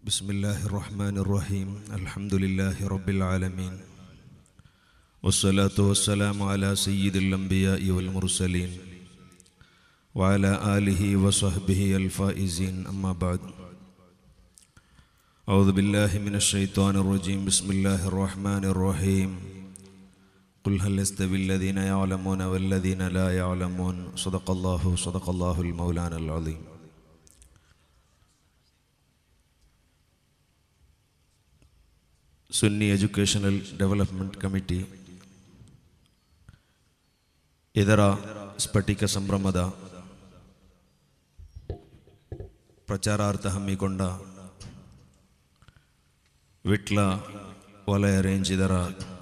بسم الله الرحمن الرحيم الحمد لله رب العالمين والصلاة والسلام على سيد الأنبياء والمرسلين وعلى آله وصحبه الفائزين أما بعد أعوذ بالله من الشيطان الرجيم بسم الله الرحمن الرحيم قل هل يستوي الذين يعلمون والذين لا يعلمون صدق الله صدق الله المولانا العظيم ಸುನ್ನಿ educational development committee ಇದರ ಸ್ಫಟಿಕ ಸಂಭ್ರಮದ ಪ್ರಚಾರಾರ್ಥ ಹಮ್ಮಿಕೊಂಡ ವಿಟ್ಲ ವಲಯ ರೇಂಜ್ ಇದರ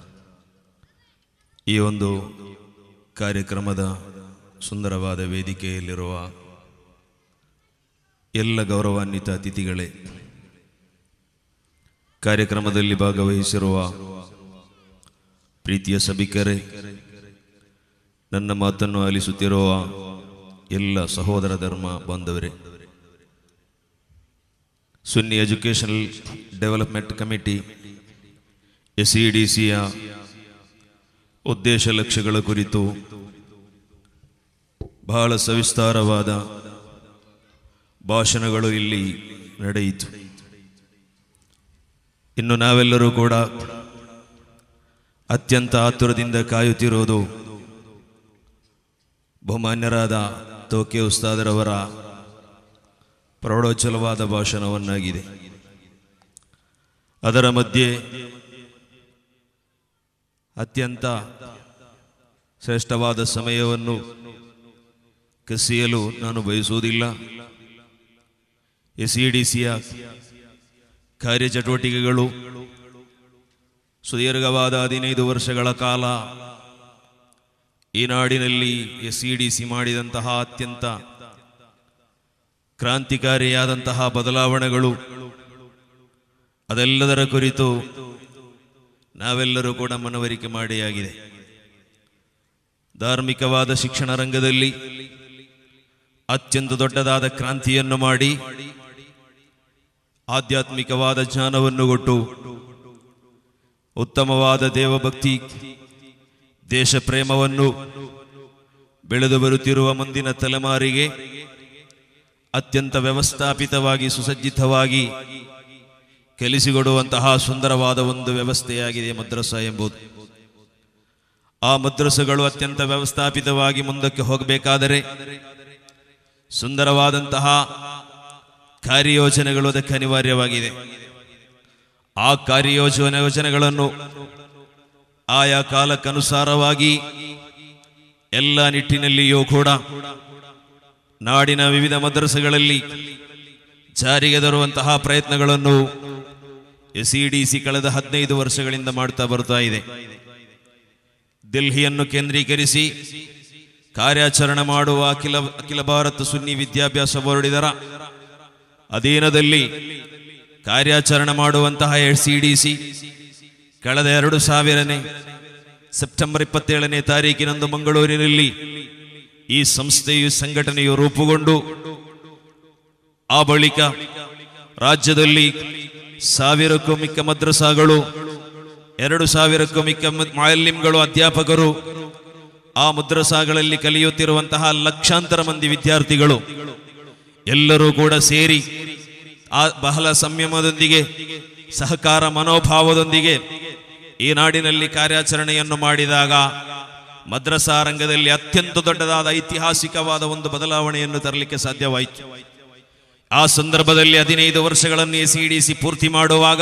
ಈ ಒಂದು ಕಾರ್ಯಕ್ರಮದ ಸುಂದರವಾದ ವೇದಿಕೆಯಲ್ಲಿರುವ ಎಲ್ಲ ಗೌರವಾನ್ವಿತ ಅತಿಥಿಗಳೇ ಕಾರ್ಯಕ್ರಮದಲ್ಲಿ ಭಾಗವಹಿಸಿರುವ ಪ್ರೀತಿಯ ಸಭಿಕರೇ ನನ್ನ ಮಾತನ್ನು ಆಲಿಸುತ್ತಿರುವ ಎಲ್ಲ ಸಹೋದರ ಧರ್ಮ ಬಾಂಧವರೇ Sunni educational development committee S E D ಸಿಯ ಉದ್ದೇಶ ಲಕ್ಷ್ಯಗಳ ಕುರಿತು ಬಹಳ ಸವಿಸ್ತಾರವಾದ ಭಾಷಣಗಳು ಇಲ್ಲಿ ನಡೆಯಿತು ಇನ್ನು ನಾವೆಲ್ಲರೂ ಕೂಡ ಅತ್ಯಂತ ಆತುರದಿಂದ ಕಾಯುತ್ತಿರುವುದು ಬಹುಮಾನ್ಯರಾದ ತೋಕೆ ಉಸ್ತಾದರವರ ಪ್ರೌಢೋಜ್ವಲವಾದ ಭಾಷಣವನ್ನಾಗಿದೆ ಅದರ ಮಧ್ಯೆ ಅತ್ಯಂತ ಶ್ರೇಷ್ಠವಾದ ಸಮಯವನ್ನು ಕಸಿಯಲು ನಾನು ಬಯಸುವುದಿಲ್ಲ ಎಸ್ ಇ ಡಿ ಸಿಯ ಕಾರ್ಯಚಟುವಟಿಕೆಗಳು ಸುದೀರ್ಘವಾದ ಹದಿನೈದು ವರ್ಷಗಳ ಕಾಲ ಈ ನಾಡಿನಲ್ಲಿ ಎಸ್ ಇ ಡಿ ಸಿ ಮಾಡಿದಂತಹ ಅತ್ಯಂತ ಕ್ರಾಂತಿಕಾರಿಯಾದಂತಹ ಬದಲಾವಣೆಗಳು ಅದೆಲ್ಲದರ ಕುರಿತು ನಾವೆಲ್ಲರೂ ಕೂಡ ಮನವರಿಕೆ ಮಾಡಿಯಾಗಿದೆ ಧಾರ್ಮಿಕವಾದ ಶಿಕ್ಷಣ ರಂಗದಲ್ಲಿ ಅತ್ಯಂತ ದೊಡ್ಡದಾದ ಕ್ರಾಂತಿಯನ್ನು ಮಾಡಿ ಆಧ್ಯಾತ್ಮಿಕವಾದ ಜ್ಞಾನವನ್ನು ಕೊಟ್ಟು ಉತ್ತಮವಾದ ದೇವಭಕ್ತಿ ದೇಶ ಪ್ರೇಮವನ್ನು ಬೆಳೆದು ಬರುತ್ತಿರುವ ಮುಂದಿನ ತಲೆಮಾರಿಗೆ ಅತ್ಯಂತ ವ್ಯವಸ್ಥಾಪಿತವಾಗಿ ಸುಸಜ್ಜಿತವಾಗಿ ಕಲಿಸಿಕೊಡುವಂತಹ ಸುಂದರವಾದ ಒಂದು ವ್ಯವಸ್ಥೆಯಾಗಿದೆ ಮದ್ರಸ ಎಂಬುದು ಆ ಮದ್ರಸಗಳು ಅತ್ಯಂತ ವ್ಯವಸ್ಥಾಪಿತವಾಗಿ ಮುಂದಕ್ಕೆ ಹೋಗಬೇಕಾದರೆ ಸುಂದರವಾದಂತಹ ಕಾರ್ಯಯೋಜನೆಗಳು ಅದಕ್ಕೆ ಅನಿವಾರ್ಯವಾಗಿದೆ ಆ ಕಾರ್ಯಯೋಜನೆ ಯೋಜನೆಗಳನ್ನು ಆಯಾ ಕಾಲಕ್ಕನುಸಾರವಾಗಿ ಎಲ್ಲ ನಿಟ್ಟಿನಲ್ಲಿಯೂ ಕೂಡ ನಾಡಿನ ವಿವಿಧ ಮದ್ರಸೆಗಳಲ್ಲಿ ಜಾರಿಗೆ ತರುವಂತಹ ಪ್ರಯತ್ನಗಳನ್ನು ಎಸ್ ಇ ಡಿ ಸಿ ಕಳೆದ ಹದಿನೈದು ವರ್ಷಗಳಿಂದ ಮಾಡ್ತಾ ಬರ್ತಾ ಇದೆ ದಿಲ್ಲಿಯನ್ನು ಕೇಂದ್ರೀಕರಿಸಿ ಕಾರ್ಯಾಚರಣೆ ಮಾಡುವ ಅಖಿಲ ಅಖಿಲ ಭಾರತ ಸುನ್ನಿ ವಿದ್ಯಾಭ್ಯಾಸ ಬೋರ್ಡ್ ಇದರ ಅಧೀನದಲ್ಲಿ ಕಾರ್ಯಾಚರಣೆ ಮಾಡುವಂತಹ ಎಸ್ ಸಿ ಡಿ ಸಿ ಕಳೆದ ಎರಡು ಸಾವಿರನೇ ಸೆಪ್ಟೆಂಬರ್ ಇಪ್ಪತ್ತೇಳನೇ ತಾರೀಕಿನಂದು ಮಂಗಳೂರಿನಲ್ಲಿ ಈ ಸಂಸ್ಥೆಯು ಸಂಘಟನೆಯು ರೂಪುಗೊಂಡು ಆ ಬಳಿಕ ರಾಜ್ಯದಲ್ಲಿ ಸಾವಿರಕ್ಕೂ ಮಿಕ್ಕ ಮದ್ರಸಾಗಳು ಎರಡು ಸಾವಿರಕ್ಕೂ ಮಿಕ್ಕ ಮಾಲಿಮ್ಗಳು ಅಧ್ಯಾಪಕರು ಆ ಮದ್ರಸಾಗಳಲ್ಲಿ ಕಲಿಯುತ್ತಿರುವಂತಹ ಲಕ್ಷಾಂತರ ಮಂದಿ ವಿದ್ಯಾರ್ಥಿಗಳು ಎಲ್ಲರೂ ಕೂಡ ಸೇರಿ ಆ ಬಹಳ ಸಂಯಮದೊಂದಿಗೆ ಸಹಕಾರ ಮನೋಭಾವದೊಂದಿಗೆ ಈ ನಾಡಿನಲ್ಲಿ ಕಾರ್ಯಾಚರಣೆಯನ್ನು ಮಾಡಿದಾಗ ಮದ್ರಸಾ ರಂಗದಲ್ಲಿ ಅತ್ಯಂತ ದೊಡ್ಡದಾದ ಐತಿಹಾಸಿಕವಾದ ಒಂದು ಬದಲಾವಣೆಯನ್ನು ತರಲಿಕ್ಕೆ ಸಾಧ್ಯವಾಯಿತು ಆ ಸಂದರ್ಭದಲ್ಲಿ ಹದಿನೈದು ವರ್ಷಗಳನ್ನು ಎಸ್ ಸಿ ಡಿ ಸಿ ಪೂರ್ತಿ ಮಾಡುವಾಗ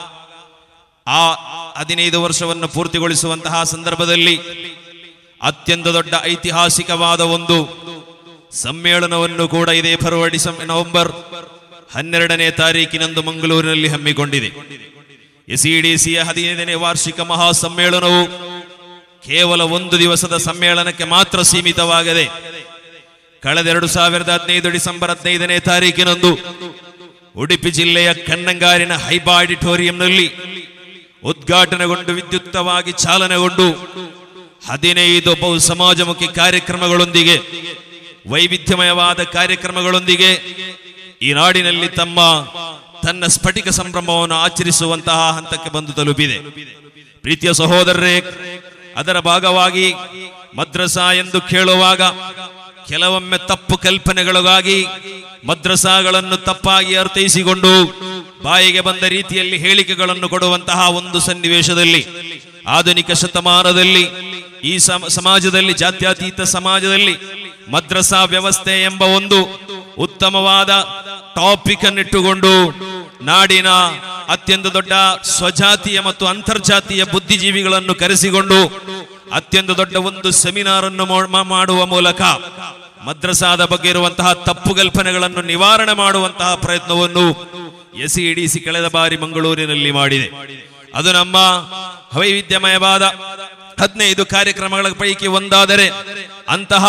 ಆ ಹದಿನೈದು ವರ್ಷವನ್ನು ಪೂರ್ತಿಗೊಳಿಸುವಂತಹ ಸಂದರ್ಭದಲ್ಲಿ ಅತ್ಯಂತ ದೊಡ್ಡ ಐತಿಹಾಸಿಕವಾದ ಒಂದು ಸಮ್ಮೇಳನವನ್ನು ಕೂಡ ಇದೇ ಫೆಬ್ರವರಿ ನವೆಂಬರ್ ಹನ್ನೆರಡನೇ ತಾರೀಕಿನಂದು ಮಂಗಳೂರಿನಲ್ಲಿ ಹಮ್ಮಿಕೊಂಡಿದೆ ಎಸ್ಇಡಿಸಿಯ ಹದಿನೈದನೇ ವಾರ್ಷಿಕ ಮಹಾ ಸಮ್ಮೇಳನವು ಕೇವಲ ಒಂದು ದಿವಸದ ಸಮ್ಮೇಳನಕ್ಕೆ ಮಾತ್ರ ಸೀಮಿತವಾಗದೆ ಕಳೆದ ಎರಡು ಸಾವಿರದ ಹದಿನೈದು ಡಿಸೆಂಬರ್ ಹದಿನೈದನೇ ತಾರೀಕಿನಂದು ಉಡುಪಿ ಜಿಲ್ಲೆಯ ಕನ್ನಂಗಾರಿನ ಹೈಬಾ ಆಡಿಟೋರಿಯಂನಲ್ಲಿ ಉದ್ಘಾಟನೆಗೊಂಡು ವಿದ್ಯುಕ್ತವಾಗಿ ಚಾಲನೆಗೊಂಡು ಹದಿನೈದು ಬಹು ಸಮಾಜಮುಖಿ ಕಾರ್ಯಕ್ರಮಗಳೊಂದಿಗೆ ವೈವಿಧ್ಯಮಯವಾದ ಕಾರ್ಯಕ್ರಮಗಳೊಂದಿಗೆ ಈ ನಾಡಿನಲ್ಲಿ ತಮ್ಮ ತನ್ನ ಸ್ಫಟಿಕ ಸಂಭ್ರಮವನ್ನು ಆಚರಿಸುವಂತಹ ಹಂತಕ್ಕೆ ಬಂದು ತಲುಪಿದೆ ಪ್ರೀತಿಯ ಸಹೋದರರೇ ಅದರ ಭಾಗವಾಗಿ ಮದ್ರಸಾ ಎಂದು ಕೇಳುವಾಗ ಕೆಲವೊಮ್ಮೆ ತಪ್ಪು ಕಲ್ಪನೆಗಳಿಗಾಗಿ ಮದ್ರಸಾಗಳನ್ನು ತಪ್ಪಾಗಿ ಅರ್ಥೈಸಿಕೊಂಡು ಬಾಯಿಗೆ ಬಂದ ರೀತಿಯಲ್ಲಿ ಹೇಳಿಕೆಗಳನ್ನು ಕೊಡುವಂತಹ ಒಂದು ಸನ್ನಿವೇಶದಲ್ಲಿ ಆಧುನಿಕ ಶತಮಾನದಲ್ಲಿ ಈ ಸಮ- ಸಮಾಜದಲ್ಲಿ ಜಾತ್ಯತೀತ ಸಮಾಜದಲ್ಲಿ ಮದ್ರಸಾ ವ್ಯವಸ್ಥೆ ಎಂಬ ಒಂದು ಉತ್ತಮವಾದ ಟಾಪಿಕ್ ಅನ್ನಿಟ್ಟುಕೊಂಡು ನಾಡಿನ ಅತ್ಯಂತ ದೊಡ್ಡ ಸ್ವಜಾತಿಯ ಮತ್ತು ಅಂತರ್ಜಾತೀಯ ಬುದ್ಧಿಜೀವಿಗಳನ್ನು ಕರೆಸಿಕೊಂಡು ಅತ್ಯಂತ ದೊಡ್ಡ ಒಂದು ಸೆಮಿನಾರ್ ಅನ್ನು ಮಾ- ಮಾಡುವ ಮೂಲಕ ಮದ್ರಸಾದ ಬಗ್ಗೆ ಇರುವಂತಹ ತಪ್ಪು ಕಲ್ಪನೆಗಳನ್ನು ನಿವಾರಣೆ ಮಾಡುವಂತಹ ಪ್ರಯತ್ನವನ್ನು ಎಸ್ ಸಿ ಕಳೆದ ಬಾರಿ ಮಂಗಳೂರಿನಲ್ಲಿ ಮಾಡಿದೆ ಅದು ನಮ್ಮ ವೈವಿಧ್ಯಮಯವಾದ ಹದಿನೈದು ಕಾರ್ಯಕ್ರಮಗಳ ಪೈಕಿ ಒಂದಾದರೆ ಅಂತಹ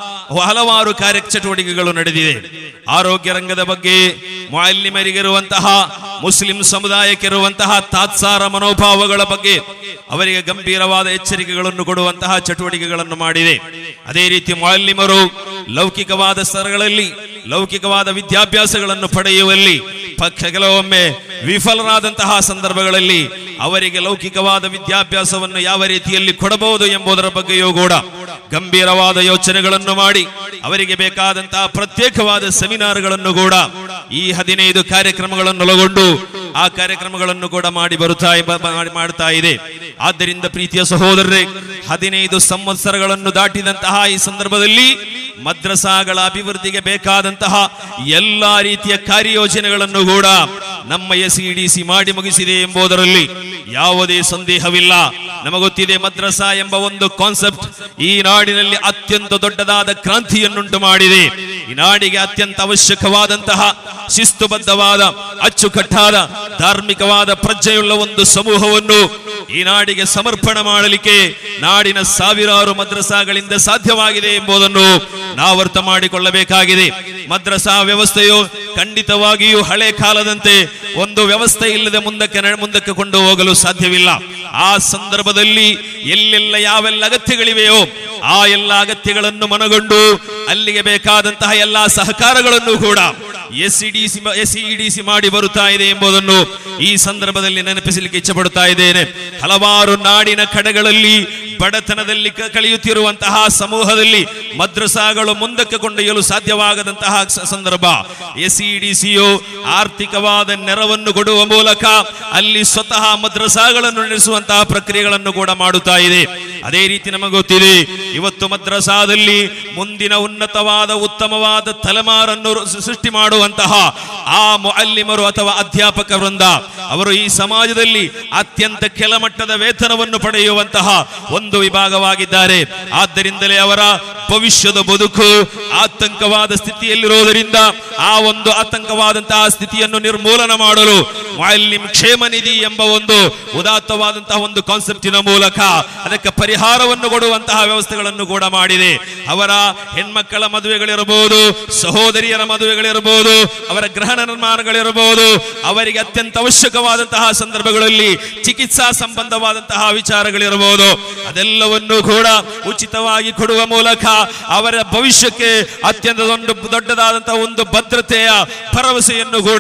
ಹಲವಾರು ಕಾರ್ಯ ಚಟುವಟಿಕೆಗಳು ನಡೆದಿದೆ ಆರೋಗ್ಯ ರಂಗದ ಬಗ್ಗೆ ಮಾಲಿನ್ಯಮರಿಗಿರುವಂತಹ ಮುಸ್ಲಿಂ ಸಮುದಾಯಕ್ಕಿರುವಂತಹ ತಾತ್ಸಾರ ಮನೋಭಾವಗಳ ಬಗ್ಗೆ ಅವರಿಗೆ ಗಂಭೀರವಾದ ಎಚ್ಚರಿಕೆಗಳನ್ನು ಕೊಡುವಂತಹ ಚಟುವಟಿಕೆಗಳನ್ನು ಮಾಡಿದೆ ಅದೇ ರೀತಿ ಮಾಲಿನ್ಯಮರು ಲೌಕಿಕವಾದ ಸ್ತರಗಳಲ್ಲಿ ಲೌಕಿಕವಾದ ವಿದ್ಯಾಭ್ಯಾಸಗಳನ್ನು ಪಡೆಯುವಲ್ಲಿ ಪಕ್ಷ ಕೆಲವೊಮ್ಮೆ ವಿಫಲರಾದಂತಹ ಸಂದರ್ಭಗಳಲ್ಲಿ ಅವರಿಗೆ ಲೌಕಿಕವಾದ ವಿದ್ಯಾಭ್ಯಾಸವನ್ನು ಯಾವ ರೀತಿಯಲ್ಲಿ ಕೊಡಬಹುದು ಎಂಬುದರ ಬಗ್ಗೆಯೂ ಕೂಡ ಗಂಭೀರವಾದ ಯೋಚನೆಗಳನ್ನು ಮಾಡಿ ಅವರಿಗೆ ಬೇಕಾದಂತಹ ಪ್ರತ್ಯೇಕವಾದ ಸೆಮಿನಾರ್ಗಳನ್ನು ಕೂಡ ಈ ಹದಿನೈದು ಕಾರ್ಯಕ್ರಮಗಳನ್ನು ಒಳಗೊಂಡು ಆ ಕಾರ್ಯಕ್ರಮಗಳನ್ನು ಕೂಡ ಮಾಡಿ ಬರುತ್ತಾ ಬ- ಮಾಡಿ- ಮಾಡ್ತಾ ಇದೆ ಆದ್ದರಿಂದ ಪ್ರೀತಿಯ ಸಹೋದರರೇ ಹದಿನೈದು ಸಂವತ್ಸರಗಳನ್ನು ದಾಟಿದಂತಹ ಈ ಸಂದರ್ಭದಲ್ಲಿ ಮದ್ರಸಾಗಳ ಅಭಿವೃದ್ಧಿಗೆ ಬೇಕಾದಂತಹ ಎಲ್ಲಾ ರೀತಿಯ ಕಾರ್ಯಯೋಜನೆಗಳನ್ನು ಕೂಡ ನಮ್ಮ ಎಸ್ ಸಿ ಮಾಡಿ ಮುಗಿಸಿದೆ ಎಂಬುದರಲ್ಲಿ ಯಾವುದೇ ಸಂದೇಹವಿಲ್ಲ ನಮಗೊತ್ತಿದೆ ಮದ್ರಸಾ ಎಂಬ ಒಂದು ಕಾನ್ಸೆಪ್ಟ್ ಈ ನಾಡಿನಲ್ಲಿ ಅತ್ಯಂತ ದೊಡ್ಡದಾದ ಕ್ರಾಂತಿಯನ್ನುಂಟು ಮಾಡಿದೆ ಈ ನಾಡಿಗೆ ಅತ್ಯಂತ ಅವಶ್ಯಕವಾದಂತಹ ಶಿಸ್ತುಬದ್ಧವಾದ ಅಚ್ಚುಕಟ್ಟಾದ ಧಾರ್ಮಿಕವಾದ ಪ್ರಜ್ಞೆಯುಳ್ಳ ಒಂದು ಸಮೂಹವನ್ನು ಈ ನಾಡಿಗೆ ಸಮರ್ಪಣೆ ಮಾಡಲಿಕ್ಕೆ ನಾಡಿನ ಸಾವಿರಾರು ಮದ್ರಸಾಗಳಿಂದ ಸಾಧ್ಯವಾಗಿದೆ ಎಂಬುದನ್ನು ನಾವು ಅರ್ಥ ಮಾಡಿಕೊಳ್ಳಬೇಕಾಗಿದೆ ಮದ್ರಸಾ ವ್ಯವಸ್ಥೆಯು ಖಂಡಿತವಾಗಿಯೂ ಹಳೆ ಕಾಲದಂತೆ ಒಂದು ವ್ಯವಸ್ಥೆ ಇಲ್ಲದೆ ಮುಂದಕ್ಕೆ ನಡೆ- ಮುಂದಕ್ಕೆ ಕೊಂಡು ಹೋಗಲು ಸಾಧ್ಯವಿಲ್ಲ ಆ ಸಂದರ್ಭದಲ್ಲಿ ಎಲ್ಲೆಲ್ಲ ಯಾವೆಲ್ಲ ಅಗತ್ಯಗಳಿವೆಯೋ ಆ ಎಲ್ಲ ಅಗತ್ಯಗಳನ್ನು ಮನಗೊಂಡು ಅಲ್ಲಿಗೆ ಬೇಕಾದಂತಹ ಎಲ್ಲಾ ಸಹಕಾರಗಳನ್ನು ಕೂಡ ಎಸ್ ಸಿ ಎಸ್ ಮಾಡಿ ಬರುತ್ತಾ ಇದೆ ಎಂಬುದನ್ನು ಈ ಸಂದರ್ಭದಲ್ಲಿ ನೆನಪಿಸಲಿಕ್ಕೆ ಇಚ್ಛಪಡುತ್ತಾ ಇದ್ದೇನೆ ಹಲವಾರು ನಾಡಿನ ಕಡೆಗಳಲ್ಲಿ ಬಡತನದಲ್ಲಿ ಕ- ಕಳೆಯುತ್ತಿರುವಂತಹ ಸಮೂಹದಲ್ಲಿ ಮದ್ರಸಾಗಳು ಮುಂದಕ್ಕೆ ಕೊಂಡೊಯ್ಯಲು ಸಾಧ್ಯವಾಗದಂತಹ ಸ- ಸಂದರ್ಭ ಎಸ್ ಸಿಯು ಆರ್ಥಿಕವಾದ ನೆರವನ್ನು ಕೊಡುವ ಮೂಲಕ ಅಲ್ಲಿ ಸ್ವತಃ ಮದ್ರಸಾಗಳನ್ನು ನಡೆಸುವಂತಹ ಪ್ರಕ್ರಿಯೆಗಳನ್ನು ಕೂಡ ಮಾಡುತ್ತಾ ಇದೆ ಅದೇ ರೀತಿ ನಮಗೆ ಗೊತ್ತಿದೆ ಇವತ್ತು ಮದ್ರಸಾದಲ್ಲಿ ಮುಂದಿನ ಉನ್ನತವಾದ ಉತ್ತಮವಾದ ತಲೆಮಾರನ್ನು ರು- ಸೃಷ್ಟಿ ಮಾಡುವಂತಹ ಆ ಮುಅಲ್ಲಿಮರು ಅಥವಾ ಅಧ್ಯಾಪಕ ವೃಂದ ಅವರು ಈ ಸಮಾಜದಲ್ಲಿ ಅತ್ಯಂತ ಕೆಳಮಟ್ಟದ ವೇತನವನ್ನು ಪಡೆಯುವಂತಹ ಒಂದು ವಿಭಾಗವಾಗಿದ್ದಾರೆ ಆದ್ದರಿಂದಲೇ ಅವರ ಭವಿಷ್ಯದ ಬದುಕು ಆತಂಕವಾದ ಸ್ಥಿತಿಯಲ್ಲಿರುವುದರಿಂದ ಆ ಒಂದು ಆತಂಕವಾದಂತಹ ಸ್ಥಿತಿಯನ್ನು ನಿರ್ಮೂಲನ ಮಾಡಲು ಮುಅಲ್ಲಿಂ ಕ್ಷೇಮ ನಿಧಿ ಎಂಬ ಒಂದು ಉದಾತ್ತವಾದಂತಹ ಒಂದು ಕಾನ್ಸೆಪ್ಟಿನ ಮೂಲಕ ಅದಕ್ಕೆ ಪರಿಹಾರವನ್ನು ಕೊಡುವಂತಹ ವ್ಯವಸ್ಥೆಗಳನ್ನು ಕೂಡ ಮಾಡಿದೆ ಅವರ ಹೆಣ್ಮಕ್ಕಳ ಮದುವೆಗಳಿರಬಹುದು ಸಹೋದರಿಯರ ಮದುವೆಗಳಿರಬಹುದು ಅವರ ಗ್ರಹಣ ನಿರ್ಮಾಣಗಳಿರಬಹುದು ಅವರಿಗೆ ಅತ್ಯಂತ ಅವಶ್ಯಕವಾದಂತಹ ಸಂದರ್ಭಗಳಲ್ಲಿ ಚಿಕಿತ್ಸಾ ಸಂಬಂಧವಾದಂತಹ ವಿಚಾರಗಳಿರಬಹುದು ಅದೆಲ್ಲವನ್ನು ಕೂಡ ಉಚಿತವಾಗಿ ಕೊಡುವ ಮೂಲಕ ಅವರ ಭವಿಷ್ಯಕ್ಕೆ ಅತ್ಯಂತ ದೊಡ್ಡ ದೊಡ್ಡದಾದಂತಹ ಒಂದು ಭದ್ರತೆಯ ಭರವಸೆಯನ್ನು ಕೂಡ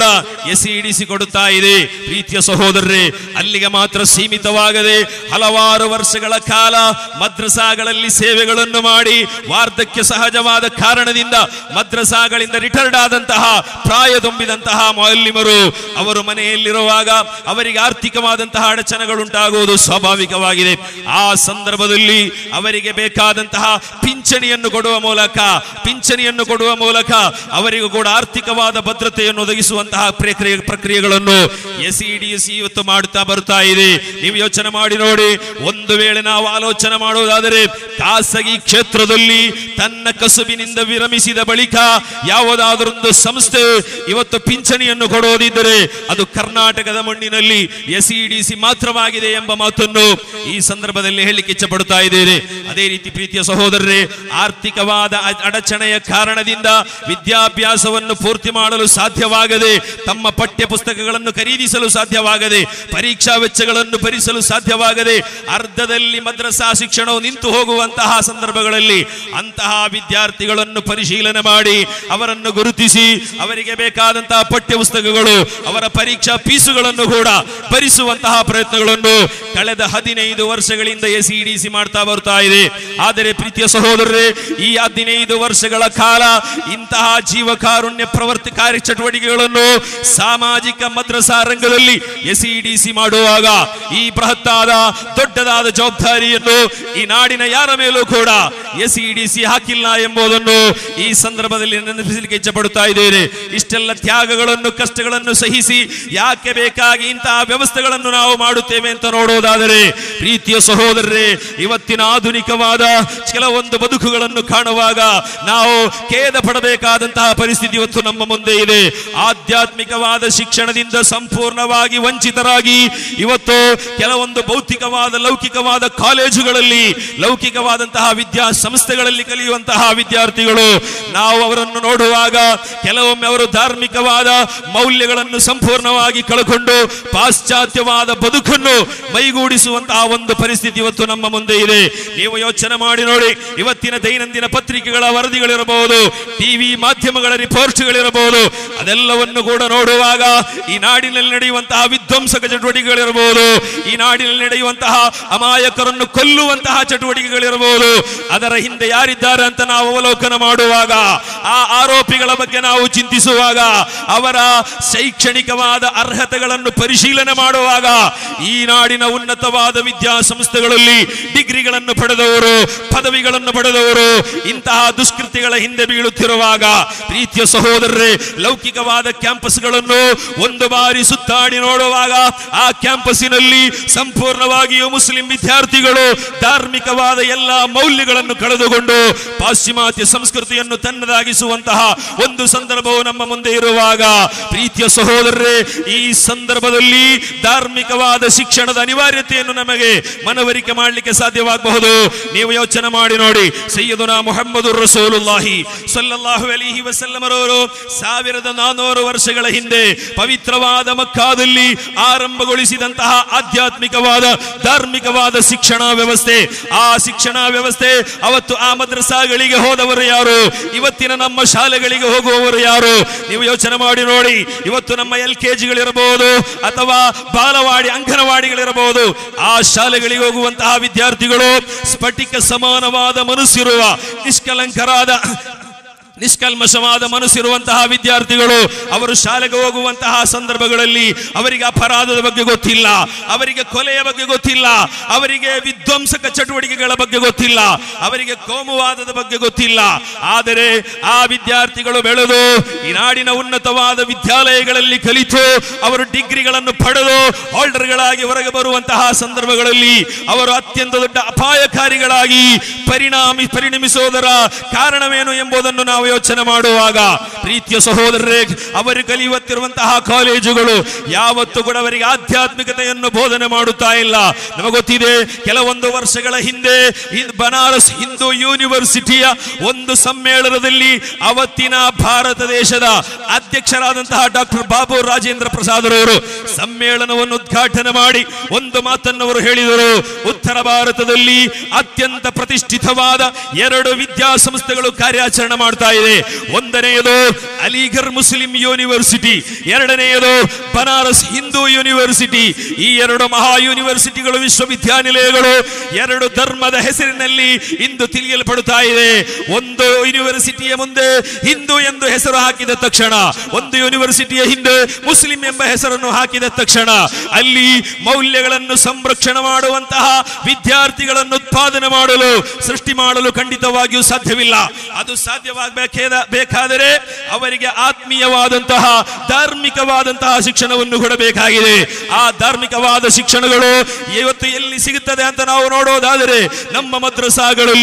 ಎಸಿ ಕೊಡುತ್ತಾ ಇದೆ ಪ್ರೀತಿಯ ಸಹೋದರರೇ ಅಲ್ಲಿಗೆ ಮಾತ್ರ ಸೀಮಿತವಾಗದೆ ಹಲವಾರು ವರ್ಷಗಳ ಕಾಲ ಮದ್ರಸಾಗಳಲ್ಲಿ ಸೇವೆಗಳನ್ನು ಮಾಡಿ ವಾರ್ಧಕ್ಯ ಸಹಜವಾದ ಕಾರಣದಿಂದ ಮದ್ರಸಾಗಳಿಂದ ರಿಟೈರ್ಡ್ ಆದಂತಹ ಪ್ರಾಯ ತುಂಬಿದಂತಹ ಮೌಲ್ಯಮರು ಅವರು ಮನೆಯಲ್ಲಿರುವಾಗ ಅವರಿಗೆ ಆರ್ಥಿಕವಾದಂತಹ ಅಡಚಣೆಗಳುಂಟಾಗುವುದು ಸ್ವಾಭಾವಿಕವಾಗಿದೆ ಆ ಸಂದರ್ಭದಲ್ಲಿ ಅವರಿಗೆ ಬೇಕಾದಂತಹ ಪಿಂಚಣಿಯನ್ನು ಕೊಡುವ ಮೂಲಕ ಪಿಂಚಣಿಯನ್ನು ಕೊಡುವ ಮೂಲಕ ಅವರಿಗೂ ಕೂಡ ಆರ್ಥಿಕವಾದ ಭದ್ರತೆಯನ್ನು ಒದಗಿಸುವಂತಹ ಪ್ರಕ್ರಿಯೆ ಪ್ರಕ್ರಿಯೆಗಳನ್ನು ಎಸ್ ಇವತ್ತು ಮಾಡುತ್ತಾ ಬರ್ತಾ ಇದೆ ನೀವು ಯೋಚನೆ ಮಾಡಿ ನೋಡಿ ಒಂದು ವೇಳೆ ನಾವು ಆಲೋಚನೆ ಮಾಡುವುದಾದರೆ ಖಾಸಗಿ ಕ್ಷೇತ್ರದಲ್ಲಿ ತನ್ನ ಕಸುಬಿನಿಂದ ವಿರಮಿಸಿದ ಬಳಿಕ ಯಾವುದಾದರೊಂದು ಸಂಸ್ಥೆ ಇವತ್ತು ಪಿಂಚಣಿಯನ್ನು ಕೊಡುವುದಿದ್ದರೆ ಅದು ಕರ್ನಾಟಕದ ಮಣ್ಣಿನಲ್ಲಿ ಎಸ್ ಮಾತ್ರವಾಗಿದೆ ಎಂಬ ಮಾತನ್ನು ಈ ಸಂದರ್ಭದಲ್ಲಿ ಹೇಳಲಿಕ್ಕೆ ಇಚ್ಛಪಡುತ್ತಾ ಇದ್ದೇನೆ ಅದೇ ರೀತಿ ಪ್ರೀತಿಯ ಸಹೋದರರೇ ಆರ್ಥಿಕವಾದ ಅ- ಅಡಚಣೆಯ ಕಾರಣದಿಂದ ವಿದ್ಯಾಭ್ಯಾಸವನ್ನು ಪೂರ್ತಿ ಮಾಡಲು ಸಾಧ್ಯವಾಗದೆ ತಮ್ಮ ಪಠ್ಯ ಪುಸ್ತಕಗಳನ್ನು ಖರೀದಿ ವಿಧಿಸಲು ಸಾಧ್ಯವಾಗದೆ ಪರೀಕ್ಷಾ ವೆಚ್ಚಗಳನ್ನು ಭರಿಸಲು ಸಾಧ್ಯವಾಗದೆ ಅರ್ಧದಲ್ಲಿ ಮದ್ರಸಾ ಶಿಕ್ಷಣವು ನಿಂತು ಹೋಗುವಂತಹ ಸಂದರ್ಭಗಳಲ್ಲಿ ಅಂತಹ ವಿದ್ಯಾರ್ಥಿಗಳನ್ನು ಪರಿಶೀಲನೆ ಮಾಡಿ ಅವರನ್ನು ಗುರುತಿಸಿ ಅವರಿಗೆ ಬೇಕಾದಂತಹ ಪಠ್ಯ ಪುಸ್ತಕಗಳು ಅವರ ಪರೀಕ್ಷಾ ಫೀಸುಗಳನ್ನು ಕೂಡ ಭರಿಸುವಂತಹ ಪ್ರಯತ್ನಗಳನ್ನು ಕಳೆದ ಹದಿನೈದು ವರ್ಷಗಳಿಂದ ಎಸ್ ಸಿ ಮಾಡ್ತಾ ಬರ್ತಾ ಇದೆ ಆದರೆ ಪ್ರೀತಿಯ ಸಹೋದರರೇ ಈ ಹದಿನೈದು ವರ್ಷಗಳ ಕಾಲ ಇಂತಹ ಜೀವಕಾರುಣ್ಯ ಪ್ರವರ್ತಿ ಕಾರ್ಯಚಟುವಟಿಕೆಗಳನ್ನು ಸಾಮಾಜಿಕ ಮದ್ರಸಾ ರಂಗದಲ್ಲಿ ಎಸ್ ಸಿ ಮಾಡುವಾಗ ಈ ಬೃಹತ್ತಾದ ದೊಡ್ಡದಾದ ಜವಾಬ್ದಾರಿಯನ್ನು ಈ ನಾಡಿನ ಯಾರ ಮೇಲೂ ಕೂಡ ಎಸ್ ಸಿ ಹಾಕಿಲ್ಲ ಎಂಬುದನ್ನು ಈ ಸಂದರ್ಭದಲ್ಲಿ ನೆನಪಿಸಲಿಕ್ಕೆ ಇಚ್ಛಪಡುತ್ತಾ ಇದ್ದೇನೆ ಇಷ್ಟೆಲ್ಲ ತ್ಯಾಗಗಳನ್ನು ಕಷ್ಟಗಳನ್ನು ಸಹಿಸಿ ಯಾಕೆ ಬೇಕಾಗಿ ಇಂತಹ ವ್ಯವಸ್ಥೆಗಳನ್ನು ನಾವು ಮಾಡುತ್ತೇವೆ ಅಂತ ನೋಡೋದಾದರೆ ಪ್ರೀತಿಯ ಸಹೋದರರೇ ಇವತ್ತಿನ ಆಧುನಿಕವಾದ ಕೆಲವೊಂದು ಬದುಕುಗಳನ್ನು ಕಾಣುವಾಗ ನಾವು ಖೇದ ಪಡಬೇಕಾದಂತಹ ಪರಿಸ್ಥಿತಿ ಇವತ್ತು ನಮ್ಮ ಮುಂದೆ ಇದೆ ಆಧ್ಯಾತ್ಮಿಕವಾದ ಶಿಕ್ಷಣದಿಂದ ಸಂಪೂರ್ಣವಾಗಿ ವಂಚಿತರಾಗಿ ಇವತ್ತು ಕೆಲವೊಂದು ಭೌತಿಕವಾದ ಲೌಕಿಕವಾದ ಕಾಲೇಜುಗಳಲ್ಲಿ ಲೌಕಿಕವಾದಂತಹ ವಿದ್ಯಾ ಸಂಸ್ಥೆಗಳಲ್ಲಿ ಕಲಿಯುವಂತಹ ವಿದ್ಯಾರ್ಥಿಗಳು ನಾವು ಅವರನ್ನು ನೋಡುವಾಗ ಕೆಲವೊಮ್ಮೆ ಅವರು ಧಾರ್ಮಿಕವಾದ ಮೌಲ್ಯಗಳನ್ನು ಸಂಪೂರ್ಣವಾಗಿ ಕಳ್ಕೊಂಡು ಪಾಶ್ಚಾತ್ಯವಾದ ಬದುಕನ್ನು ಮೈಗೂಡಿಸುವಂತಹ ಒಂದು ಪರಿಸ್ಥಿತಿ ಇವತ್ತು ನಮ್ಮ ಮುಂದೆ ಇದೆ ನೀವು ಯೋಚನೆ ಮಾಡಿ ನೋಡಿ ಇವತ್ತಿನ ದೈನಂದಿನ ಪತ್ರಿಕೆಗಳ ವರದಿಗಳಿರಬಹುದು ಟಿವಿ ಮಾಧ್ಯಮಗಳ ರಿಪೋರ್ಟ್ಗಳಿರಬಹುದು ಅದೆಲ್ಲವನ್ನು ಕೂಡ ನೋಡುವಾಗ ಈ ನಾಡಿನಲ್ಲಿ ನಡೆಯುವಂತಹ ವಿಧ್ವಂಸಕ ಚಟುವಟಿಕೆಗಳಿರಬಹುದು ಈ ನಾಡಿನಲ್ಲಿ ನಡೆಯುವಂತಹ ಅಮಾಯಕರನ್ನು ಕೊಲ್ಲುವಂತಹ ಚಟುವಟಿಕೆಗಳಿರಬಹುದು ಅದರ ಹಿಂದೆ ಯಾರಿದ್ದಾರೆ ಅಂತ ನಾವು ಅವಲೋಕನ ಮಾಡುವಾಗ ಆ ಆರೋಪಿಗಳ ಬಗ್ಗೆ ನಾವು ಚಿಂತಿಸುವಾಗ ಅವರ ಶೈಕ್ಷಣಿಕವಾದ ಅರ್ಹತೆಗಳನ್ನು ಪರಿಶೀಲನೆ ಮಾಡುವಾಗ ಈ ನಾಡಿನ ಉನ್ನತವಾದ ವಿದ್ಯಾಸಂಸ್ಥೆಗಳಲ್ಲಿ ಡಿಗ್ರಿಗಳನ್ನು ಪಡೆದವರು ಪದವಿಗಳನ್ನು ಪಡೆದವರು ಇಂತಹ ದುಷ್ಕೃತಿಗಳ ಹಿಂದೆ ಬೀಳುತ್ತಿರುವಾಗ ಪ್ರೀತಿಯ ಸಹೋದರರೇ ಲೌಕಿಕವಾದ ಕ್ಯಾಂಪಸ್ಗಳನ್ನು ಒಂದು ಬಾರಿ ಸುತ್ತಾಡಿ ನೋಡುವಾಗ ಆ ಕ್ಯಾಂಪಸ್ಸಿನಲ್ಲಿ ಸಂಪೂರ್ಣವಾಗಿಯೂ ಮುಸ್ಲಿಂ ವಿದ್ಯಾರ್ಥಿಗಳು ಧಾರ್ಮಿಕವಾದ ಎಲ್ಲ ಮೌಲ್ಯಗಳನ್ನು ಕಳೆದುಕೊಂಡು ಪಾಶ್ಚಿಮಾತ್ಯ ಸಂಸ್ಕೃತಿಯನ್ನು ತನ್ನದಾಗಿಸುವಂತಹ ಒಂದು ಸಂದರ್ಭವು ನಮ್ಮ ಮುಂದೆ ಇರುವಾಗ ಪ್ರೀತಿಯ ಸಹೋದರರೇ ಈ ಸಂದರ್ಭದಲ್ಲಿ ಧಾರ್ಮಿಕವಾದ ಶಿಕ್ಷಣದ ಅನಿವಾರ್ಯತೆಯನ್ನು ನಮಗೆ ಮನವರಿಕೆ ಮಾಡಲಿಕ್ಕೆ ಸಾಧ್ಯವಾಗಬಹುದು ನೀವು ಯೋಚನೆ ಮಾಡಿ ನೋಡಿ ಸೈಯದುನಾ ಮುಹಮ್ಮದು ರಸೂಲುಲ್ಲಾಹಿ ಸಲ್ಲಲ್ಲಾಹು ಅಲಿಹಿ ವಸಲ್ಲಮರವರು ಸಾವಿರದ ನಾನೂರು ವರ್ಷಗಳ ಹಿಂದೆ ಪವಿತ್ರವಾದ ಮಕ್ಕಾದಲ್ಲಿ ಆರಂಭಗೊಳಿಸಿದಂತಹ ಆಧ್ಯಾತ್ಮಿಕವಾದ ಧಾರ್ಮಿಕವಾದ ಶಿಕ್ಷಣ ವ್ಯವಸ್ಥೆ ಆ ಶಿಕ್ಷಣ ವ್ಯವಸ್ಥೆ ಅವತ್ತು ಆ ಮದ್ರಸಾಗಳಿಗೆ ಹೋದವರು ಯಾರು ಇವತ್ತಿನ ನಮ್ಮ ಶಾಲೆಗಳಿಗೆ ಹೋಗುವವರು ಯಾರು ನೀವು ಯೋಚನೆ ಮಾಡಿ ನೋಡಿ ಇವತ್ತು ನಮ್ಮ ಎಲ್ ಕೆ ಜಿಗಳಿರಬಹುದು ಅಥವಾ ಬಾಲವಾಡಿ ಅಂಗನವಾಡಿಗಳಿರಬಹುದು ಆ ಶಾಲೆಗಳಿಗೆ ಹೋಗುವಂತಹ ವಿದ್ಯಾರ್ಥಿಗಳು ಸ್ಫಟಿಕ ಸಮಾನವಾದ ಮನಸ್ಸಿರುವ ನಿಷ್ಕಲಂಕರಾದ ನಿಷ್ಕಲ್ಮಶವಾದ ಮನಸ್ಸಿರುವಂತಹ ವಿದ್ಯಾರ್ಥಿಗಳು ಅವರು ಶಾಲೆಗೆ ಹೋಗುವಂತಹ ಸಂದರ್ಭಗಳಲ್ಲಿ ಅವರಿಗೆ ಅಪರಾಧದ ಬಗ್ಗೆ ಗೊತ್ತಿಲ್ಲ ಅವರಿಗೆ ಕೊಲೆಯ ಬಗ್ಗೆ ಗೊತ್ತಿಲ್ಲ ಅವರಿಗೆ ವಿಧ್ವಂಸಕ ಚಟುವಟಿಕೆಗಳ ಬಗ್ಗೆ ಗೊತ್ತಿಲ್ಲ ಅವರಿಗೆ ಕೋಮುವಾದದ ಬಗ್ಗೆ ಗೊತ್ತಿಲ್ಲ ಆದರೆ ಆ ವಿದ್ಯಾರ್ಥಿಗಳು ಬೆಳೆದು ಈ ನಾಡಿನ ಉನ್ನತವಾದ ವಿದ್ಯಾಲಯಗಳಲ್ಲಿ ಕಲಿತು ಅವರು ಡಿಗ್ರಿಗಳನ್ನು ಪಡೆದು ಹೋಲ್ಡರ್ಗಳಾಗಿ ಹೊರಗೆ ಬರುವಂತಹ ಸಂದರ್ಭಗಳಲ್ಲಿ ಅವರು ಅತ್ಯಂತ ದೊಡ್ಡ ಅಪಾಯಕಾರಿಗಳಾಗಿ ಪರಿಣಾಮಿ ಪರಿಣಮಿಸುವುದರ ಕಾರಣವೇನು ಎಂಬುದನ್ನು ನಾವು ಯೋಚನೆ ಮಾಡುವಾಗ ಪ್ರೀತಿಯ ಸಹೋದರರೇ ಅವರು ಕಲಿಯುತ್ತಿರುವಂತಹ ಕಾಲೇಜುಗಳು ಯಾವತ್ತೂ ಕೂಡ ಅವರಿಗೆ ಆಧ್ಯಾತ್ಮಿಕತೆಯನ್ನು ಬೋಧನೆ ಮಾಡುತ್ತಾ ಇಲ್ಲ ನಮಗೆ ಗೊತ್ತಿದೆ ಕೆಲವೊಂದು ವರ್ಷಗಳ ಹಿಂದೆ ಈ ಬನಾರಸ್ ಹಿಂದೂ ಯೂನಿವರ್ಸಿಟಿಯ ಒಂದು ಸಮ್ಮೇಳನದಲ್ಲಿ ಅವತ್ತಿನ ಭಾರತ ದೇಶದ ಅಧ್ಯಕ್ಷರಾದಂತಹ ಡಾಕ್ಟರ್ ಬಾಬು ರಾಜೇಂದ್ರ ಪ್ರಸಾದ್ ರವರು ಸಮ್ಮೇಳನವನ್ನು ಉದ್ಘಾಟನೆ ಮಾಡಿ ಒಂದು ಮಾತನ್ನು ಅವರು ಹೇಳಿದರು ಉತ್ತರ ಭಾರತದಲ್ಲಿ ಅತ್ಯಂತ ಪ್ರತಿಷ್ಠಿತವಾದ ಎರಡು ವಿದ್ಯಾಸಂಸ್ಥೆಗಳು ಕಾರ್ಯಾಚರಣೆ ಮಾಡ್ತಾ ಇದೆ ಒಂದನೆಯದು ಅಲಿಗರ್ ಮುಸ್ಲಿಂ ಯೂನಿವರ್ಸಿಟಿ ಎರಡನೆಯದು ಬನಾರಸ್ ಹಿಂದೂ ಯೂನಿವರ್ಸಿಟಿ ಈ ಎರಡು ಮಹಾ ಯೂನಿವರ್ಸಿಟಿಗಳು ವಿಶ್ವವಿದ್ಯಾನಿಲಯಗಳು ಎರಡು ಧರ್ಮದ ಹೆಸರಿನಲ್ಲಿ ಇಂದು ತಿಳಿಯಲ್ಪಡುತ್ತಾ ಇದೆ ಒಂದು ಯೂನಿವರ್ಸಿಟಿಯ ಮುಂದೆ ಹಿಂದೂ ಎಂದು ಹೆಸರು ಹಾಕಿದ ತಕ್ಷಣ ಒಂದು ಯೂನಿವರ್ಸಿಟಿಯ ಹಿಂದೆ ಮುಸ್ಲಿಂ ಎಂಬ ಹೆಸರನ್ನು ಹಾಕಿದ ತಕ್ಷಣ ಅಲ್ಲಿ ಮೌಲ್ಯಗಳನ್ನು ಸಂರಕ್ಷಣೆ ಮಾಡುವಂತಹ ವಿದ್ಯಾರ್ಥಿಗಳನ್ನು ಉತ್ಪಾದನೆ ಮಾಡಲು ಸೃಷ್ಟಿ ಮಾಡಲು ಖಂಡಿತವಾಗಿಯೂ ಸಾಧ್ಯವಿಲ್ಲ ಅದು ಸಾಧ್ಯವಾಗಬೇಕೇದ ಬೇಕಾದರೆ ಅವರಿಗೆ ಆತ್ಮೀಯವಾದಂತಹ ಧಾರ್ಮಿಕವಾದಂತಹ ಶಿಕ್ಷಣವನ್ನು ಕೊಡಬೇಕಾಗಿದೆ ಆ ಧಾರ್ಮಿಕವಾದ ಶಿಕ್ಷಣಗಳು ಇವತ್ತು ಎಲ್ಲಿ ಸಿಗುತ್ತದೆ ಅಂತ ನಾವು ನೋಡೋದಾದರೆ ನಮ್ಮ ಮದ್ರಸಾಗಳಲ್ಲಿ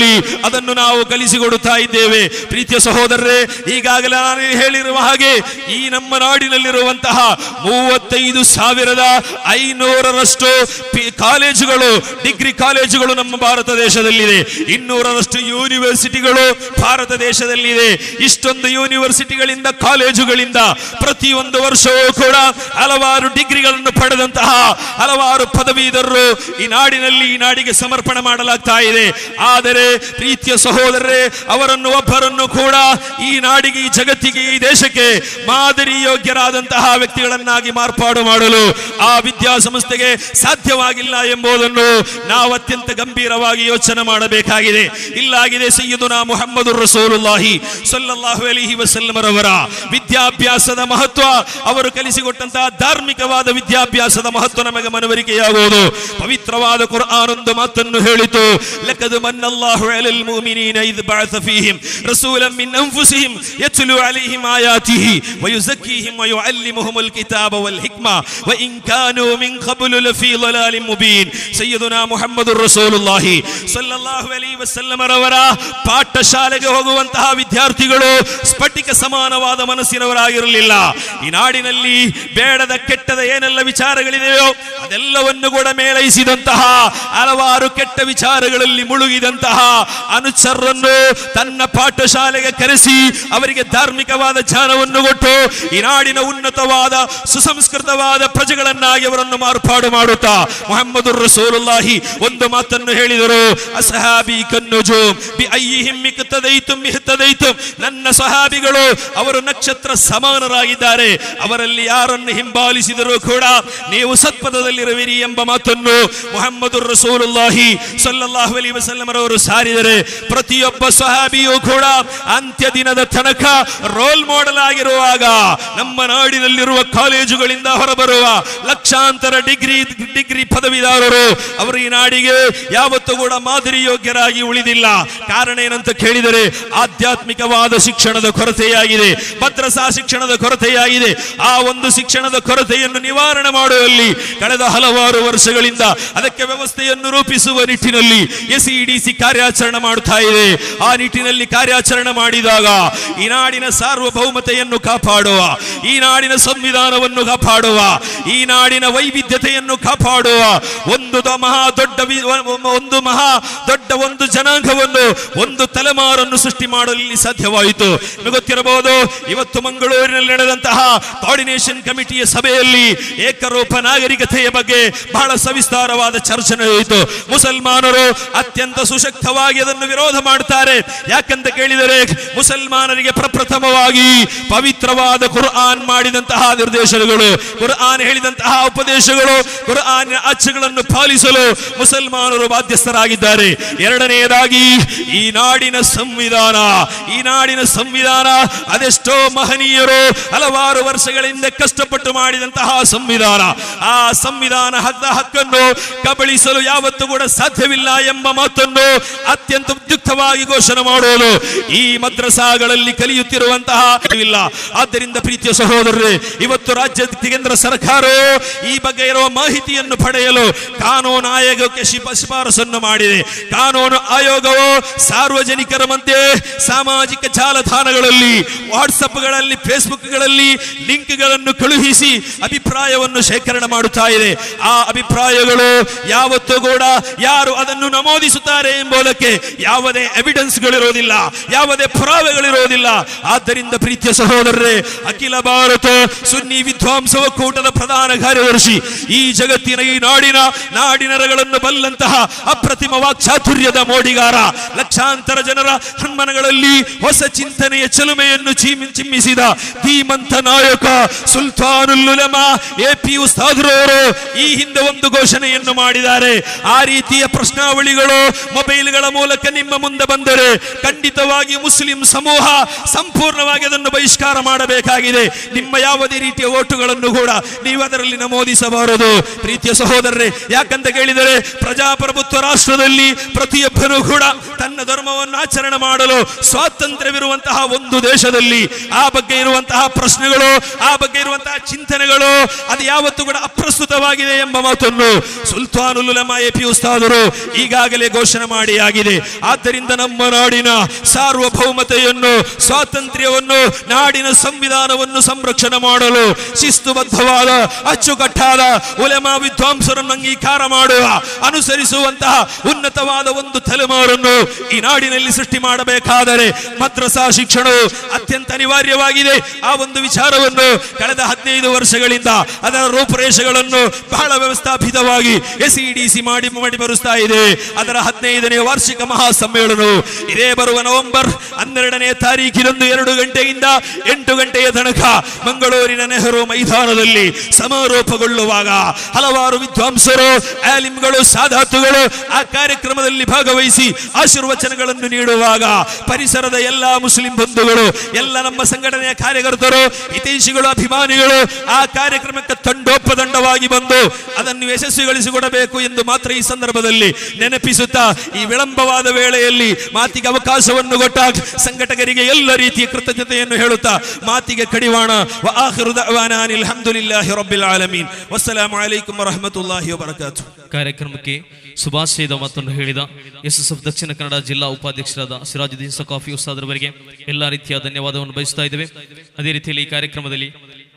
ಶಾಲೆಗಳಲ್ಲಿ ಅದನ್ನು ನಾವು ಕಲಿಸಿಕೊಡುತ್ತಾ ಇದ್ದೇವೆ ಪ್ರೀತಿಯ ಸಹೋದರರೇ ಈಗಾಗಲೇ ನಾನು ಹೇಳಿರುವ ಹಾಗೆ ಈ ನಮ್ಮ ನಾಡಿನಲ್ಲಿರುವಂತಹ ಮೂವತ್ತೈದು ಸಾವಿರದ ಐನೂರರಷ್ಟು ಪಿ- ಕಾಲೇಜುಗಳು ಡಿಗ್ರಿ ಕಾಲೇಜುಗಳು ನಮ್ಮ ಭಾರತ ದೇಶದಲ್ಲಿದೆ ಇನ್ನೂರರಷ್ಟು ಯೂನಿವರ್ಸಿಟಿಗಳು ಭಾರತ ದೇಶದಲ್ಲಿದೆ ಇಷ್ಟೊಂದು ಯೂನಿವರ್ಸಿಟಿಗಳಿಂದ ಕಾಲೇಜುಗಳಿಂದ ಪ್ರತಿಯೊಂದು ವರ್ಷವೂ ಕೂಡ ಹಲವಾರು ಡಿಗ್ರಿಗಳನ್ನು ಪಡೆದಂತಹ ಹಲವಾರು ಪದವೀಧರರು ಈ ನಾಡಿನಲ್ಲಿ ಈ ನಾಡಿಗೆ ಸಮರ್ಪಣೆ ಮಾಡಲಾಗ್ತಾ ಇದೆ ಆದರೆ ಪ್ರೀತಿಯ ಸಹೋದರರೇ ಅವರನ್ನು ಒಬ್ಬರನ್ನು ಕೂಡ ಈ ನಾಡಿಗೆ ಈ ಜಗತ್ತಿಗೆ ಈ ದೇಶಕ್ಕೆ ಮಾದರಿ ಯೋಗ್ಯರಾದಂತಹ ವ್ಯಕ್ತಿಗಳನ್ನಾಗಿ ಮಾರ್ಪಾಡು ಮಾಡಲು ಆ ವಿದ್ಯಾಸಂಸ್ಥೆಗೆ ಸಾಧ್ಯವಾಗಿಲ್ಲ ಎಂಬುದನ್ನು ನಾವು ಅತ್ಯಂತ ಗಂಭೀರವಾಗಿ ಯೋಚನೆ ಮಾಡಬೇಕಾಗಿದೆ ಇಲ್ಲಾಗಿದೆ ಸೈಯದುನಾ ಮುಹಮ್ಮದು ರಸೂಲುಲ್ಲಾಹಿ ಸಲ್ಲಲ್ಲಾಹು ಅಲೈಹಿ ವಸಲ್ಲಮರವರ ವಿದ್ಯಾಭ್ಯಾಸದ ಮಹತ್ವ ಅವರು ಕಲಿಸಿಕೊಟ್ಟಂತಹ ಧಾರ್ಮಿಕವಾದ ವಿದ್ಯಾಭ್ಯಾಸದ ಮಹತ್ವ ನಮಗೆ ಮನವರಿಕೆಯಾಗುವುದು ಪವಿತ್ರವಾದ ಕುರ್ಆನ್ ಒಂದು ಮಾತನ್ನು ಹೇಳಿತು ಲಕದ್ ಮನ್ನಲ್ಲಾಹು ಅಲಲ್ ಮುಮಿನೀನ ಇದ್ ಬಅಥ ಫೀಹಿಂ ರಸೂಲನ್ ಮಿನ್ ಅನ್ಫುಸಿಹಿಂ ಯತ್ಲು ಅಲೈಹಿಂ ಆಯಾತಿಹಿ ವಯುಜಕ್ಕೀಹಿಂ ವಯುಅಲ್ಲಿಮುಹುಮುಲ್ ಕಿತಾಬ ವಲ್ ಹಿಕ್ಮ ವಇನ್ ಕಾನೂ ಮಿನ್ qablu ಲಫೀ ضلال ಮುಬೀನ್ ಸಯ್ಯದುನಾ ಮುಹಮ್ಮದುರ್ ರಸೂಲುಲ್ಲಾಹಿ ಸಲ್ಲಲ್ಲಾಹು ಅಲೈಹಿ ವಸಲ್ಲಮರವರ ಪಾಠಶಾಲೆಗೆ ಹೋಗುವಂತಹ ವಿದ್ಯಾರ್ಥಿಗಳು ಸ್ಫಟಿಕ ಸಮಾನವಾದ ಮನಸ್ಸಿನವರಾಗಿರಲಿಲ್ಲ ಈ ನಾಡಿನಲ್ಲಿ ಬೇಡದ ಕೆಟ್ಟದ ಏನೆಲ್ಲ ವಿಚಾರಗಳಿದೆಯೋ ಅದೆಲ್ಲವನ್ನು ಕೂಡ ಮೇಳೈಸಿದಂತಹ ಹಲವಾರು ಕೆಟ್ಟ ವಿಚಾರಗಳಲ್ಲಿ ಮುಳುಗಿದಂತಹ ಅನುಚರರನ್ನು ತನ್ನ ಪಾಠಶಾಲೆಗೆ ಕರೆಸಿ ಅವರಿಗೆ ಧಾರ್ಮಿಕವಾದ ಜ್ಞಾನವನ್ನು ಕೊಟ್ಟು ಈ ನಾಡಿನ ಉನ್ನತವಾದ ಸುಸಂಸ್ಕೃತವಾದ ಪ್ರಜೆಗಳನ್ನಾಗಿ ಅವರನ್ನು ಮಾರ್ಪಾಡು ಮಾಡುತ್ತಾ ಮುಹಮ್ಮದು ರಸೂಲುಲ್ಲಾಹಿ ಒಂದು ಮಾತನ್ನು ಹೇಳಿದರು ಅಸಹಾಬಿ ಕನ್ನುಜು ಬಿ ಅಯ್ಯಿಹಿಂ ಇಕ್ತದೈತುಂ ಇಹ್ತದೈತುಂ ನನ್ನ ಸಹಾಬಿಗಳು ಅವರು ನಕ್ಷತ್ರ ಸಮಾನರಾಗಿದ್ದಾರೆ ಅವರಲ್ಲಿ ಯಾರನ್ನು ಹಿಂಬಾಲಿಸಿದರೂ ಕೂಡ ನೀವು ಸತ್ಪದದಲ್ಲಿರುವಿರಿ ಎಂಬ ಮಾತನ್ನು ಮುಹಮ್ಮದು ರಸೂಲುಲ್ಲಾಹಿ ಸಲ್ಲಲ್ಲಾಹು ಅಲೈಹಿ ವಸಲ್ಲಮರವರು ಸಾರಿದರೆ ಪ್ರತಿಯೊಬ್ಬ ಸಹಾಬಿಯೂ ಕೂಡ ಅಂತ್ಯ ದಿನದ ತನಕ ರೋಲ್ ಮಾಡೆಲ್ ಆಗಿರುವಾಗ ನಮ್ಮ ನಾಡಿನಲ್ಲಿರುವ ಕಾಲೇಜುಗಳಿಂದ ಹೊರಬರುವ ಲಕ್ಷಾಂತರ ಡಿಗ್ರಿ ಡಿಗ್ರಿ ಪದವೀಧರರು ಅವರು ಈ ನಾಡಿಗೆ ಯಾವತ್ತೂ ಕೂಡ ಮಾದರಿ ಯೋಗ್ಯರಾಗಿ ಉಳಿದಿಲ್ಲ ಕಾರಣ ಏನಂತ ಕೇಳಿದರೆ ಆಧ್ಯಾತ್ಮಿಕವಾದ ಶಿಕ್ಷಣದ ಕೊರತೆಯಾಗಿದೆ ಮದ್ರಸಾ ಶಿಕ್ಷಣದ ಕೊರತೆಯಾಗಿದೆ ಆ ಒಂದು ಶಿಕ್ಷಣದ ಕೊರತೆಯನ್ನು ನಿವಾರಣೆ ಮಾಡುವಲ್ಲಿ ಕಳೆದ ಹಲವಾರು ವರ್ಷಗಳಿಂದ ಅದಕ್ಕೆ ವ್ಯವಸ್ಥೆಯನ್ನು ರೂಪಿಸುವ ನಿಟ್ಟಿನಲ್ಲಿ ಎಸ್ಇಡಿಸಿ ಕಾರ್ಯಾಚರಣೆ ಮಾಡುತ್ತಾ ಇದೆ ಆ ನಿಟ್ಟಿನಲ್ಲಿ ಕಾರ್ಯಾಚರಣೆ ಮಾಡಿದಾಗ ಈ ನಾಡಿನ ಸಾರ್ವಭೌಮತೆಯನ್ನು ಕಾಪಾಡುವ ಈ ನಾಡಿನ ಸಂವಿಧಾನವನ್ನು ಕಾಪಾಡುವ ಈ ನಾಡಿನ ವೈವಿಧ್ಯತೆಯನ್ನು ಕಾಪಾಡುವ ಒಂದು ದ- ಮಹಾ ದೊಡ್ಡ ವಿ- ಒಂದು ಮಹಾ ದೊಡ್ಡ ಒಂದು ಜನಾಂಗವನ್ನು ಒಂದು ತಲೆಮಾರನ್ನು ಸೃಷ್ಟಿ ಮಾಡಲು ಇಲ್ಲಿ ಸಾಧ್ಯವಾಯಿತು ನಿಮಗೆ ಗೊತ್ತಿರಬಹುದು ಇವತ್ತು ಮಂಗಳೂರಿನಲ್ಲಿ ನಡೆದಂತಹ ಕೋಆರ್ಡಿನೇಷನ್ ಕಮಿಟಿಯ ಸಭೆಯಲ್ಲಿ ಏಕರೂಪ ನಾಗರಿಕತೆಯ ಬಗ್ಗೆ ಬಹಳ ಸವಿಸ್ತಾರವಾದ ಚರ್ಚೆ ನಡೆಯಿತು ಮುಸಲ್ಮಾನರು ಅತ್ಯಂತ ಸುಶಕ್ತವಾಗಿ ಅದನ್ನು ವಿರೋಧ ಮಾಡುತ್ತಾರೆ ಯಾಕಂತ ಕೇಳಿದರೆ ಮುಸಲ್ಮಾನರಿಗೆ ಪ್ರಪ್ರಥಮವಾಗಿ ಪವಿತ್ರವಾದ ಕುರ್ಆನ್ ಮಾಡಿದಂತಹ ನಿರ್ದೇಶನಗಳು ಕುರ್ಆನ್ ಹೇಳಿದಂತಹ ಉಪದೇಶಗಳು ಕುರ್ಆನ್ ಆಚೆಗಳನ್ನು ಪಾಲಿಸಲು ಮುಸಲ್ಮಾನರು ಬಾಧ್ಯಸ್ಥರಾಗಿದ್ದಾರೆ ಎರಡನೆಯದಾಗಿ ಈ ನಾಡಿನ ಸಂವಿಧಾನ ಈ ನಾಡಿನ ಸಂವಿಧಾನ ಅದೆಷ್ಟೋ ಮಹನೀಯರು ಹಲವಾರು ವರ್ಷಗಳಿಂದ ಕಷ್ಟಪಟ್ಟು ಮಾಡಿದಂತಹ ಸಂವಿಧಾನ ಆ ಸಂವಿಧಾನ ಹದ್ದ ಹಕ್ಕನ್ನು ಕಬಳಿಸಲು ಯಾವತ್ತೂ ಕೂಡ ಸಾಧ್ಯವಿಲ್ಲ ಎಂಬ ಮಾತನ್ನು ಅತ್ಯಂತ ಉದ್ಯುಕ್ತವಾಗಿ ಘೋಷಣೆ ಮಾಡುವುದು ಈ ಮದ್ರಸಾಗಳಲ್ಲಿ ಕಲಿಯುತ್ತಿರುವಂತಹ ಇಲ್ಲ ಆದ್ದರಿಂದ ಪ್ರೀತಿಯ ಸಹೋದರರೇ ಇವತ್ತು ರಾಜ್ಯ ಕೇಂದ್ರ ಸರ್ಕಾರವು ಈ ಬಗ್ಗೆ ಇರುವ ಮಾಹಿತಿಯನ್ನು ಪಡೆಯಲು ಕಾನೂನು ಆಯೋಗಕ್ಕೆ ಶಿಫ- ಶಿಫಾರಸನ್ನು ಮಾಡಿದೆ ಕಾನೂನು ಆಯೋಗವು ಸಾರ್ವಜನಿಕರ ಮಧ್ಯೆ ಸಾಮಾಜಿಕ ಜಾಲತಾಣಗಳಲ್ಲಿ ವಾಟ್ಸಪ್ಗಳಲ್ಲಿ ಫೇಸ್ಬುಕ್ಗಳಲ್ಲಿ ಲಿಂಕ್ಗಳನ್ನು ಕಳುಹಿಸಿ ಅಭಿಪ್ರಾಯವನ್ನು ಶೇಖರಣೆ ಮಾಡುತ್ತಾ ಇದೆ ಆ ಅಭಿಪ್ರಾಯಗಳು ಯಾವತ್ತೂ ಕೂಡ ಯಾರು ಅದನ್ನು ನಮೂದಿಸುತ್ತಾರೆ ಎಂಬುದಕ್ಕೆ ಯಾವುದೇ ಎವಿಡೆನ್ಸ್ಗಳಿರೋದಿಲ್ಲ ಯಾವುದೇ ಪುರಾವೆಗಳಿರೋದಿಲ್ಲ ಆದ್ದರಿಂದ ಪ್ರೀತಿಯ ಸಹೋದರರೇ ಅಖಿಲ ಭಾರತ ಸುನ್ನಿ ವಿದ್ವಾಂಸ ಒಕ್ಕೂಟದ ಪ್ರಧಾನ ಕಾರ್ಯದರ್ಶಿ ಈ ಜಗತ್ತಿನ ಈ ನಾಡಿನ ನಾಡಿನರಗಳನ್ನು ಬಲ್ಲಂತಹ ಅಪ್ರತಿಮ ವಾಕ್ಚಾತುರ್ಯದ ಮೋಡಿಗಾರ ಲಕ್ಷಾಂತರ ಜನರ ಹನ್ಮನಗಳಲ್ಲಿ ಹೊಸ ಚಿಂತನೆಯ ಚೆಲುಮೆಯನ್ನು ಚೀಮಿ ಚಿಮ್ಮಿಸಿದ ಧೀಮಂತ ನಾಯಕ ಸುಲ್ತಾನುಲ್ಲುಲಮಾ ಎ ಪಿ ಉಸ್ತಾದ್ರವರು ಈ ಹಿಂದೆ ಒಂದು ಘೋಷಣೆಯನ್ನು ಮಾಡಿದ್ದಾರೆ ಆ ರೀತಿಯ ಪ್ರಶ್ನಾವಳಿಗಳು ಮೊಬೈಲ್ಗಳ ಮೂಲಕ ನಿಮ್ಮ ಮುಂದೆ ಬಂದರೆ ಖಂಡಿತವಾಗಿ ಮುಸ್ಲಿಂ ಸಮೂಹ ಸಂಪೂರ್ಣವಾಗಿ ಅದನ್ನು ಬಹಿಷ್ಕಾರ ಮಾಡಬೇಕಾಗಿದೆ ನಿಮ್ಮ ಯಾವುದೇ ರೀತಿಯ ಓಟುಗಳನ್ನು ಕೂಡ ನೀವು ಅದರಲ್ಲಿ ನಮೂದಿಸಬಾರದು ಪ್ರೀತಿಯ ಸಹೋದರರೇ ಯಾಕಂತ ಕೇಳಿದರೆ ಪ್ರಜಾಪ್ರಭುತ್ವ ರಾಷ್ಟ್ರದಲ್ಲಿ ಪ್ರತಿಯೊಬ್ಬರೂ ಕೂಡ ತನ್ನ ಧರ್ಮವನ್ನು ಆಚರಣೆ ಮಾಡಲು ಸ್ವಾತಂತ್ರ್ಯವಿರುವಂತಹ ಒಂದು ದೇಶದಲ್ಲಿ ಆ ಬಗ್ಗೆ ಇರುವಂತಹ ಪ್ರಶ್ನೆಗಳು ಆ ಬಗ್ಗೆ ಇರುವಂತಹ ಚಿಂತನೆಗಳು ಅದು ಯಾವತ್ತೂ ಕೂಡ ಅಪ್ರಸ್ತುತವಾಗಿದೆ ಎಂಬ ಮಾತನ್ನು ಸುಲ್ತಾನುಲ್ ಉಲಮಾ ಎ ಪಿ ಉಸ್ತಾದರು ಈಗಾಗಲೇ ಘೋಷಣೆ ಮಾಡಿ ಮಾಡಲಾಗಿದೆ ಆದ್ದರಿಂದ ನಮ್ಮ ನಾಡಿನ ಸಾರ್ವಭೌಮತೆಯನ್ನು ಸ್ವಾತಂತ್ರ್ಯವನ್ನು ನಾಡಿನ ಸಂವಿಧಾನವನ್ನು ಸಂರಕ್ಷಣೆ ಮಾಡಲು ಶಿಸ್ತುಬದ್ಧವಾದ ಅಚ್ಚುಕಟ್ಟಾದ ಉಲೆಮಾ ವಿದ್ವಾಂಸರನ್ನು ಅಂಗೀಕಾರ ಮಾಡುವ ಅನುಸರಿಸುವಂತಹ ಉನ್ನತವಾದ ಒಂದು ತಲೆಮಾರನ್ನು ಈ ನಾಡಿನಲ್ಲಿ ಸೃಷ್ಟಿ ಮಾಡಬೇಕಾದರೆ ಮದ್ರಸಾ ಶಿಕ್ಷಣವು ಅತ್ಯಂತ ಅನಿವಾರ್ಯವಾಗಿದೆ ಆ ಒಂದು ವಿಚಾರವನ್ನು ಕಳೆದ ಹದಿನೈದು ವರ್ಷಗಳಿಂದ ಅದರ ರೂಪುರೇಷೆಗಳನ್ನು ಬಹಳ ವ್ಯವಸ್ಥಾಪಿತವಾಗಿ ಎಸ್ಇಡಿಸಿ ಮಾಡಿ ಮಾಡಿ ಬರುತ್ತಾ ಇದೆ ಅದರ ಹದಿನೈದನೇ ವಾರ್ಷಿಕ ಮಹಾಸಮ್ಮೇಳನವು ಇದೇ ಬರುವ ನವೆಂಬರ್ ಹನ್ನೆರಡನೇ ತಾರೀಕಿನಂದು ಎರಡು ಗಂಟೆಯಿಂದ ಎಂಟು ಗಂಟೆಯ ತನಕ ಮಂಗಳೂರಿನ ನೆಹರು ಮೈದಾನದಲ್ಲಿ ಸಮಾರೋಪಗೊಳ್ಳುವಾಗ ಹಲವಾರು ವಿದ್ವಾಂಸರು ಆಲಿಮ್ಗಳು ಸಾಧಾತುಗಳು ಆ ಕಾರ್ಯಕ್ರಮದಲ್ಲಿ ಭಾಗವಹಿಸಿ ಆಶೀರ್ವಚನಗಳನ್ನು ನೀಡುವಾಗ ಪರಿಸರದ ಎಲ್ಲ ಮುಸ್ಲಿಂ ಬಂಧುಗಳು ಎಲ್ಲ ನಮ್ಮ ಸಂಘಟನೆಯ ಕಾರ್ಯಕರ್ತರು ಹಿತೈಷಿಗಳು ಅಭಿಮಾನಿಗಳು ಆ ಕಾರ್ಯಕ್ರಮಕ್ಕೆ ತಂಡೋಪದಂಡವಾಗಿ ಬಂದು ಅದನ್ನು ಯಶಸ್ವಿಗೊಳಿಸಿಕೊಡಬೇಕು ಎಂದು ಮಾತ್ರ ಈ ಸಂದರ್ಭದಲ್ಲಿ ನೆನಪಿಸುತ್ತಾ ಈ ವಿಳಂಬವಾದ ವೇಳೆಯಲ್ಲಿ ಮಾತಿಗೆ ಅವಕಾಶವನ್ನು ಕೊಟ್ಟ ಸಂಘಟಕರಿಗೆ ಎಲ್ಲ ರೀತಿಯ ಕೃತಜ್ಞತೆಯನ್ನು ಹೇಳುತ್ತಾ ಮಾತಿಗೆ ಕಡಿವಾಣ ವ ಆಖಿರು ದಅವಾನಾ ಅನಿಲ್ ಹಮ್ದುಲಿಲ್ಲಾಹಿ ರಬ್ಬಿಲ್ ಆಲಮೀನ್ ವಸ್ಸಲಾಮು ಅಲೈಕುಂ ವರಹಮತುಲ್ಲಾಹಿ ವಬರಕಾತು ಕಾರ್ಯಕ್ರಮಕ್ಕೆ ಶುಭಾಶಯದ ಮಾತನ್ನು ಹೇಳಿದ ಎಸ್ ಎಸ್ ಎಫ್ ದಕ್ಷಿಣ ಕನ್ನಡ ಜಿಲ್ಲಾ ಉಪಾಧ್ಯಕ್ಷರಾದ ಸಿರಾಜುದ್ದೀನ್ ಸಕಾಫಿ ಉಸ್ತಾದ್ರವರಿಗೆ ಎಲ್ಲ ರೀತಿಯ ಧನ್ಯವಾದವನ್ನು ಬಯಸ್ತಾ ಇದ್ದೇವೆ ಅದೇ ರೀತಿಯಲ್ಲಿ ಈ ಕಾರ್ಯಕ್ರಮದಲ್ಲಿ